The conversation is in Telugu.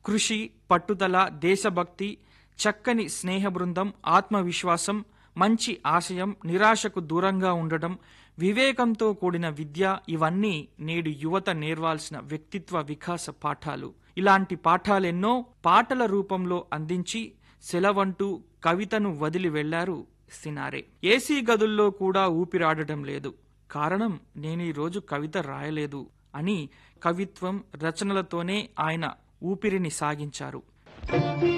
కృషి పట్టుదల దేశభక్తి చక్కని స్నేహ బృందం ఆత్మవిశ్వాసం మంచి ఆశయం నిరాశకు దూరంగా ఉండడం వివేకంతో కూడిన విద్య ఇవన్నీ నేడు యువత నేర్వాల్సిన వ్యక్తిత్వ వికాస పాఠాలు ఇలాంటి పాఠాలెన్నో పాటల రూపంలో అందించి సెలవంటూ కవితను వదిలి వెళ్లారు సినారే ఏసీ గదుల్లో కూడా ఊపిరాడటం లేదు కారణం నేను ఈ రోజు కవిత రాయలేదు అని కవిత్వం రచనలతోనే ఆయన ఊపిరిని సాగించారు